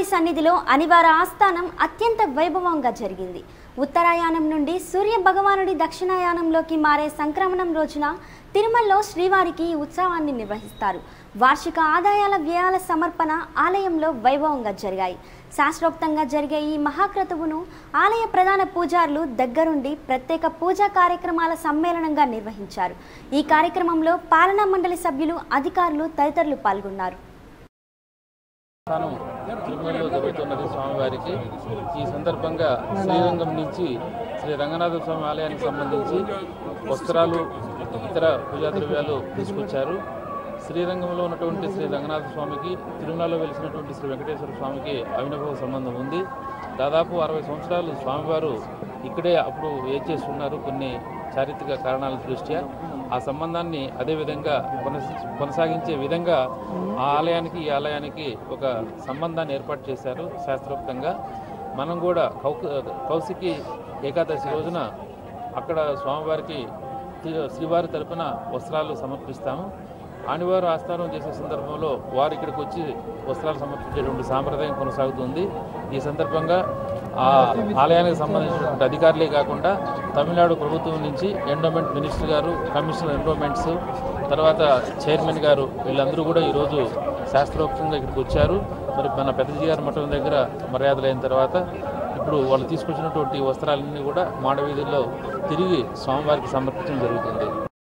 సన్నిధిలో అనివార ఆస్థానం అత్యంత వైభవంగా జరిగింది ఉత్తరాయాణం నుండి సూర్య భగవానుడి దక్షిణాయానంలోకి మారే సంక్రమణం రోజున తిరుమలలో శ్రీవారికి ఈ ఉత్సవాన్ని నిర్వహిస్తారు వార్షిక ఆదాయాల వ్యయాల సమర్పణ ఆలయంలో వైభవంగా జరిగాయి శాస్త్రోక్తంగా జరిగే ఈ మహాక్రతువును ఆలయ ప్రధాన పూజారులు దగ్గరుండి ప్రత్యేక పూజా కార్యక్రమాల సమ్మేళనంగా నిర్వహించారు ఈ కార్యక్రమంలో పాలనా మండలి సభ్యులు అధికారులు తదితరులు పాల్గొన్నారు స్థానం తిరుమలలో జరుగుతున్నది స్వామివారికి ఈ సందర్భంగా శ్రీరంగం నుంచి శ్రీ రంగనాథ స్వామి ఆలయానికి సంబంధించి వస్త్రాలు ఇతర పూజా ద్రవ్యాలు తీసుకొచ్చారు శ్రీరంగంలో ఉన్నటువంటి శ్రీ రంగనాథ స్వామికి తిరుమలలో వెలిసినటువంటి శ్రీ వెంకటేశ్వర స్వామికి అవినభవ సంబంధం ఉంది దాదాపు అరవై సంవత్సరాలు స్వామివారు ఇక్కడే అప్పుడు ఏం చేస్తున్నారు కొన్ని చారిత్రక కారణాల దృష్ట్యా ఆ సంబంధాన్ని అదేవిధంగా కొనస కొనసాగించే విధంగా ఆ ఆలయానికి ఈ ఆలయానికి ఒక సంబంధాన్ని ఏర్పాటు చేశారు శాస్త్రోక్తంగా మనం కూడా కౌ కౌశికి ఏకాదశి రోజున అక్కడ స్వామివారికి శ్రీ- శ్రీవారి తరపున వస్త్రాలు సమర్పిస్తాము ఆనివారు ఆస్థానం చేసే సందర్భంలో వారు ఇక్కడికి వచ్చి వస్త్రాలు సమర్పించేటువంటి సాంప్రదాయం కొనసాగుతుంది ఈ సందర్భంగా ఆ ఆలయానికి సంబంధించినటువంటి అధికారులే కాకుండా తమిళనాడు ప్రభుత్వం నుంచి ఎండోమెంట్ మినిస్టర్ గారు కమిషనర్ ఎండోమెంట్స్ తర్వాత చైర్మన్ గారు వీళ్ళందరూ కూడా ఈరోజు శాస్త్రోక్తంగా ఇక్కడికి వచ్చారు మరి మన పెద్దజీ గారి మఠం దగ్గర మర్యాదలు అయిన తర్వాత ఇప్పుడు వాళ్ళు తీసుకొచ్చినటువంటి వస్త్రాలన్నీ కూడా మాడవీధుల్లో తిరిగి స్వామివారికి సమర్పించడం జరుగుతుంది